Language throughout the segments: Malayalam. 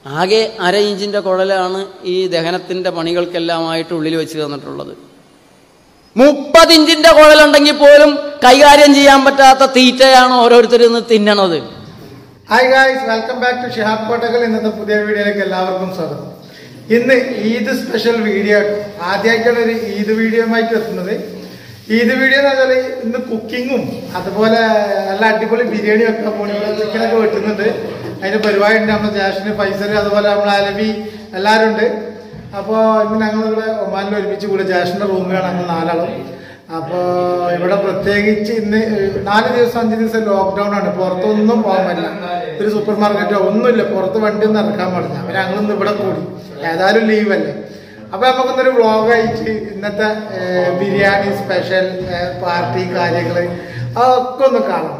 ആകെ അര ഇഞ്ചിൻ്റെ കുഴലാണ് ഈ ദഹനത്തിൻ്റെ പണികൾക്കെല്ലാമായിട്ട് ഉള്ളിൽ വെച്ച് തന്നിട്ടുള്ളത് മുപ്പത് ഇഞ്ചിൻ്റെ കുഴലുണ്ടെങ്കിൽ പോലും കൈകാര്യം ചെയ്യാൻ പറ്റാത്ത തീറ്റയാണ് ഓരോരുത്തരും ഇന്ന് തിന്നണത് hi guys welcome back to Shihab Kottakkal ഇന്നത്തെ പുതിയ വീഡിയോയിലേക്ക് എല്ലാവർക്കും സ്വാഗതം ഇന്ന് ഈദ് സ്പെഷ്യൽ വീഡിയോ ആദ്യമായിട്ടാണ് ഒരു ഈദ് വീഡിയോയുമായിട്ട് എത്തുന്നത് ഈദ് വീഡിയോ എന്ന് വെച്ചാൽ ഇന്ന് കുക്കിങ്ങും അതുപോലെ നല്ല അടിപൊളി ബിരിയാണി വെക്കാൻ പോണി ചിക്കനൊക്കെ വെട്ടുന്നുണ്ട് അതിന്റെ പരിപാടി ഉണ്ട് നമ്മുടെ ജാഷിന് പൈസല് അതുപോലെ നമ്മളെ അലവി എല്ലാവരും ഉണ്ട് അപ്പോൾ ഇന്ന് ഞങ്ങളിവിടെ ഒമാനിൽ ഒരുമിച്ച് കൂടെ ജാഷിന്റെ റൂമിലാണ് ഞങ്ങൾ നാലാളും അപ്പോൾ ഇവിടെ പ്രത്യേകിച്ച് ഇന്ന് നാല് ദിവസം അഞ്ച് ദിവസം ലോക്ക്ഡൗൺ ആണ് പുറത്തൊന്നും പോകാൻ പറ്റില്ല ഒരു സൂപ്പർ മാർക്കറ്റോ ഒന്നുമില്ല പുറത്ത് വണ്ടി ഒന്നും ഇറക്കാൻ പാടില്ല അപ്പൊ ഞങ്ങളിന്ന് ഇവിടെ കൂടി ഏതായാലും ലീവ് അല്ലേ അപ്പൊ നമുക്കിന്നൊരു വ്ളോഗായിട്ട് ഇന്നത്തെ ഏർ, ബിരിയാണി സ്പെഷ്യൽ ഏർ, പാർട്ടി കാര്യങ്ങള് അതൊക്കെ ഒന്ന് കാണാം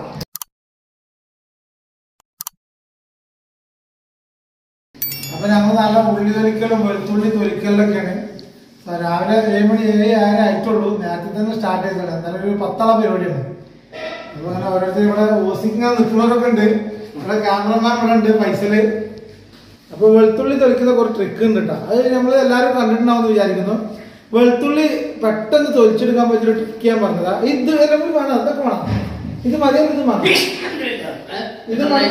അപ്പൊ ഞങ്ങൾ നല്ല ഉള്ളി തൊലിക്കലും വെളുത്തുള്ളി തൊലിക്കലൊക്കെയാണ് അപ്പൊ രാവിലെ ഏഴ് മണി ഏഴ് ആയിരം ആയിട്ടുള്ളൂ നേരത്തെ തന്നെ സ്റ്റാർട്ട് ചെയ്തത് എന്നാലും ഒരു പത്തോളം പരിപാടിയാണ് അപ്പൊ അങ്ങനെ ഓരോരുത്തർ ഇവിടെ ഓസിങ്ങനെ നിൽക്കുന്നവരൊക്കെ ഉണ്ട് ഇവിടെ ക്യാമറമാൻ ഇവിടെ ഉണ്ട് പൈസല് അപ്പൊ വെളുത്തുള്ളി തൊലിക്കുന്ന കുറച്ച് ട്രിക്ക് ഉണ്ട് കേട്ടോ അത് നമ്മൾ എല്ലാവരും കണ്ടിട്ടുണ്ടാവുമെന്ന് വിചാരിക്കുന്നു വെളുത്തുള്ളി പെട്ടെന്ന് തൊലിച്ചെടുക്കാൻ പറ്റിയ ട്രിക്ക് ഞാൻ പറഞ്ഞതാ ഇത് എല്ലാം കൂടി വേണം അതൊക്കെ വേണം ഇത് മതിയോ ഇത് വേണം ഇത് മതി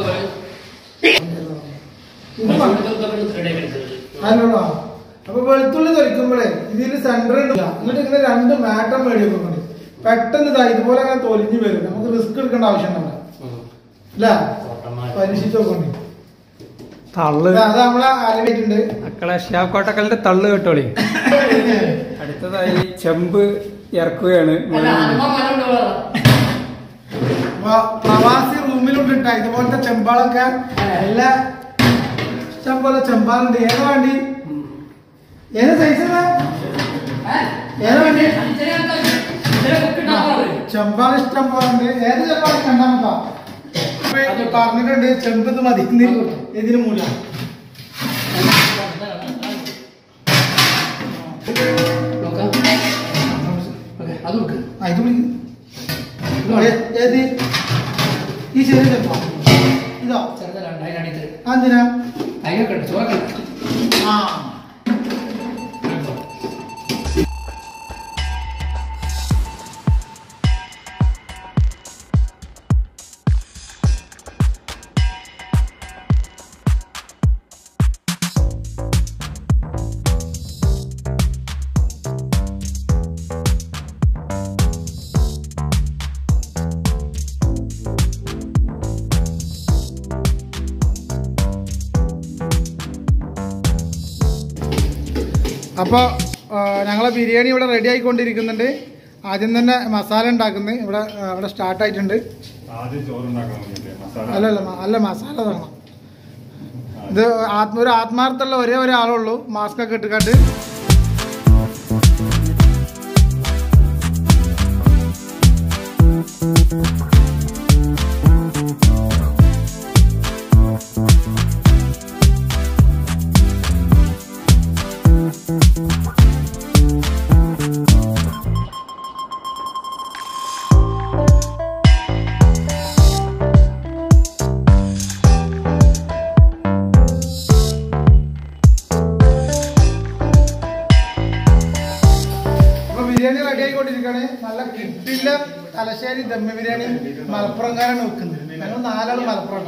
ഇത് മതി അതിനോടാ അപ്പൊ വെളുത്തുള്ളി തൊലിക്കുമ്പോഴേ ഇതിൽ സെന്റർ ഉണ്ട് എന്നിട്ട് ഇങ്ങനെ രണ്ട് മാറ്റം മേടിക്കുന്നുണ്ട് പെട്ടെന്ന് ഇതാ ഇതുപോലെ അങ്ങനെ തൊലിഞ്ഞു വരും നമുക്ക് റിസ്ക് എടുക്കേണ്ട ആവശ്യം ഉണ്ടാവില്ല അല്ല പരീക്ഷിച്ച് നോക്കണ്ടി തള്ള് അത് നമ്മളെ ആലോചിച്ചിട്ടുണ്ട് മക്കളെ ഷിയാബ് കോട്ടക്കലിന്റെ തള്ള് കേട്ടോളി അടുത്തതായി ചെമ്പ് ഇറക്കുകയാണ് അപ്പൊ പ്രവാസി റൂമിലുണ്ട് ട്ടാ ഇതുപോലത്തെ ചെമ്പാളൊക്കെ എല്ലാ ഇഷ്ടം പോലെ ചെമ്പാളുണ്ട് ഏതാ വേണ്ടി ഏത് സൈസ് ഏതാ വേണ്ടി ചെമ്പാൾ ഇഷ്ടം പോലെ ഉണ്ട് ഏത് ചെമ്പാൾ കണ്ടാ പറഞ്ഞിട്ടുണ്ട് ചെമ്പ് ഇത് മതി ഇന്ന് ഇതിന് മൂല ആ, ഇത് വിളിക്ക്. ഏ- ഏത് ഈ ചെറിയ ചെമ്പാ ഇതോ ആ, എന്തിനാ ആ അപ്പോൾ ഞങ്ങളെ ബിരിയാണി ഇവിടെ റെഡി ആയിക്കൊണ്ടിരിക്കുന്നുണ്ട് ആദ്യം തന്നെ മസാല ഉണ്ടാക്കുന്നത് ഇവിടെ ആ, ഇവിടെ സ്റ്റാർട്ട് ആയിട്ടുണ്ട് ആദ്യം ചോറുണ്ടാക്കാൻ വേണ്ടിയിട്ട് മസാല അല്ലല്ല മ- അല്ല മസാല തരണം ഇത് ആത്മ ഒരു ആത്മാർത്ഥമുള്ള ഒരേ ഒരാളുള്ളൂ മാസ്ക് ഒക്കെ ഇട്ടുകാട്ട് അപ്പൊ ബിരിയാണി റെഡി ആയിക്കൊണ്ടിരിക്കുകയാണ് നല്ല കിട്ടില്ല തലശ്ശേരി ദമ്മ ബിരിയാണി മലപ്പുറംകാരാണ് വെക്കുന്നത് ഞങ്ങൾ നാലാൾ മലപ്പുറം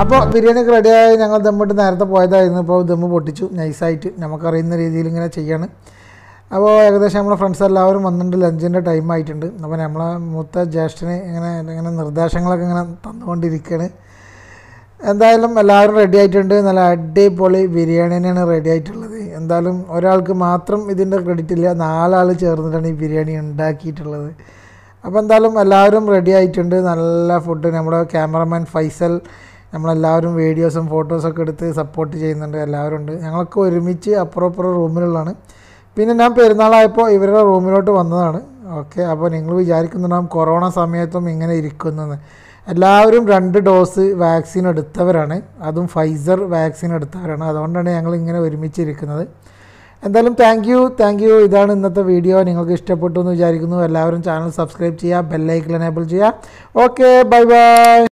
അപ്പോൾ ബിരിയാണിയൊക്കെ റെഡിയായി ഞങ്ങൾ ദമ്മിട്ട് നേരത്തെ പോയതായിരുന്നു ഇപ്പോൾ ദമ്മ് പൊട്ടിച്ചു നൈസായിട്ട് നമുക്കറിയുന്ന രീതിയിൽ ഇങ്ങനെ ചെയ്യാണ് അപ്പോൾ ഏകദേശം നമ്മളെ ഫ്രണ്ട്സ് എല്ലാവരും വന്നിട്ടുണ്ട് ലഞ്ചിൻ്റെ ടൈം ആയിട്ടുണ്ട് അപ്പോൾ നമ്മളെ മൂത്ത ജ്യേഷ്ഠന് ഇങ്ങനെ ഇങ്ങനെ നിർദ്ദേശങ്ങളൊക്കെ ഇങ്ങനെ തന്നുകൊണ്ടിരിക്കുകയാണ് എന്തായാലും എല്ലാവരും റെഡി ആയിട്ടുണ്ട് നല്ല അടിപൊളി ബിരിയാണി തന്നെയാണ് റെഡി ആയിട്ടുള്ളത് എന്തായാലും ഒരാൾക്ക് മാത്രം ഇതിൻ്റെ ക്രെഡിറ്റ് ഇല്ല നാലാൾ ചേർന്നിട്ടാണ് ഈ ബിരിയാണി ഉണ്ടാക്കിയിട്ടുള്ളത് അപ്പോൾ എന്തായാലും എല്ലാവരും റെഡി ആയിട്ടുണ്ട് നല്ല ഫുഡ് നമ്മുടെ ക്യാമറമാൻ ഫൈസൽ നമ്മളെല്ലാവരും വീഡിയോസും ഫോട്ടോസൊക്കെ എടുത്ത് സപ്പോർട്ട് ചെയ്യുന്നുണ്ട് എല്ലാവരും ഉണ്ട് ഞങ്ങളൊക്കെ ഒരുമിച്ച് അപ്പുറം അപ്പുറം റൂമിലുള്ളതാണ് പിന്നെ ഞാൻ പെരുന്നാളായപ്പോൾ ഇവരുടെ റൂമിലോട്ട് വന്നതാണ് ഓക്കെ അപ്പോൾ നിങ്ങൾ വിചാരിക്കുന്നുണ്ടാവും കൊറോണ സമയത്തും ഇങ്ങനെ ഇരിക്കുന്നെന്ന് എല്ലാവരും രണ്ട് ഡോസ് വാക്സിൻ എടുത്തവരാണ് അതും ഫൈസർ വാക്സിൻ എടുത്തവരാണ് അതുകൊണ്ടാണ് ഞങ്ങൾ ഇങ്ങനെ ഒരുമിച്ചിരിക്കുന്നത് എന്തായാലും താങ്ക് യു താങ്ക് യു ഇതാണ് ഇന്നത്തെ വീഡിയോ നിങ്ങൾക്ക് ഇഷ്ടപ്പെട്ടു എന്ന് വിചാരിക്കുന്നു എല്ലാവരും ചാനൽ സബ്സ്ക്രൈബ് ചെയ്യുക ബെല്ലൈക്കൽ എനേബിൾ ചെയ്യുക ഓക്കെ ബൈ ബൈ